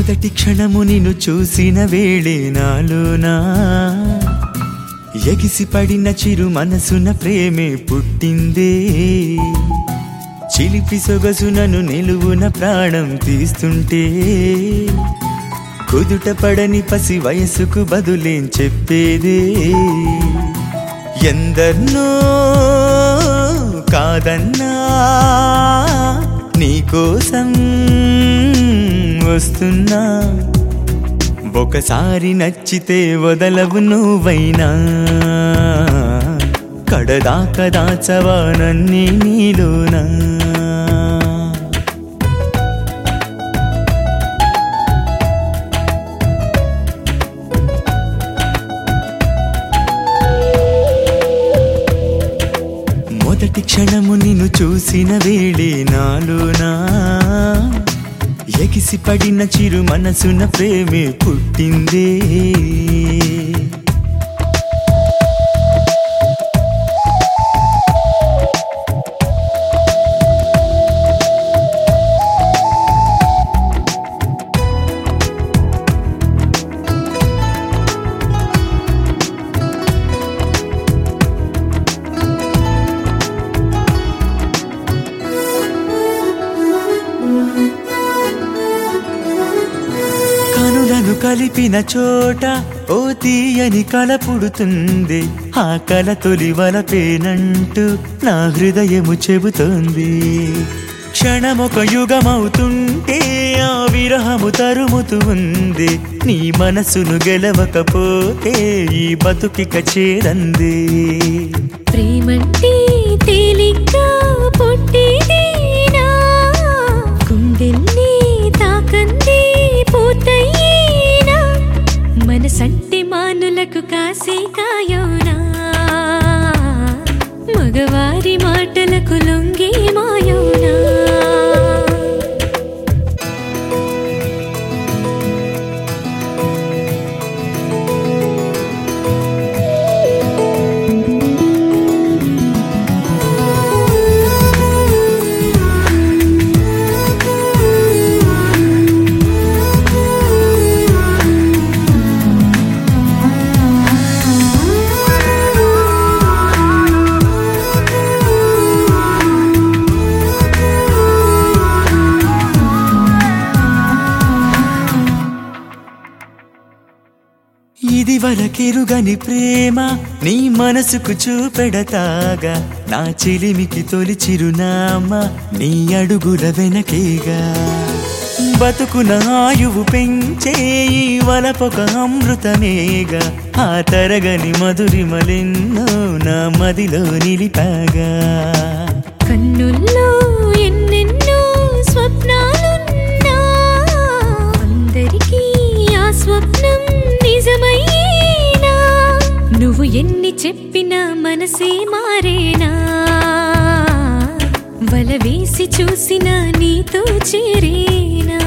మొదటి క్షణము నిన్ను చూసిన వేళే నాలోనా ఎగిసి పడిన చిరు మనసున ప్రేమే పుట్టిందే చిలిపి సొగసునను నిలువున ప్రాణం తీస్తుంటే కుదుట పడని పసి వయసుకు బదులేం చెప్పేదే ఎందర్నో కాదన్నా నీకోసం వస్తున్నా ఒకసారి నచ్చితే వదలవు నువ్వైనా కడదాకా దాచవా నన్నే నీలోనా మొదటి క్షణము నిన్ను చూసిన వేళే నాలోనా ఎగిసి పడిన చిరు మనసున ప్రేమే పుట్టిందే కనులను కలిపిన చోట ఓ తీయని కల పుడుతుంది ఆ కల తొలి వలపేనంటూ నా హృదయము చెబుతోంది క్షణమొక యుగమవుతుంటే ఆ విరహము తరుముతూ ఉంది నీ మనసును గెలవకపోతే ఈ బతుకిక చేరంది ప్రేమంటే తేలిగ్గా పుట్టేదేనా గుండెల్ని తాకందే పూతయ్యేనా మనసంటే మానులకు కాసే కాయోనా మగవారి మాటలకు లొంగే మాయోనా ఇది వరకెరుగని ప్రేమ నీ మనసుకు చూపెడతాగా నా చిలిమికి తొలి చిరునామా నీ అడుగుల వెనకేగా బతుకున ఆయువు పెంచే ఈ వలపొక అమృతమేగా ఆ తరగని మధురిమలెన్నో నా మదిలో నిలిపాగా కన్నుల్లో ఎన్నెన్నో స్వప్నాలున్నా అందరికీ ఆ స్వప్నం నిజమయ్యేనా నువ్వు ఎన్ని చెప్పినా మనసే మారేనా వల వేసి చూసిన నీతో చేరేనా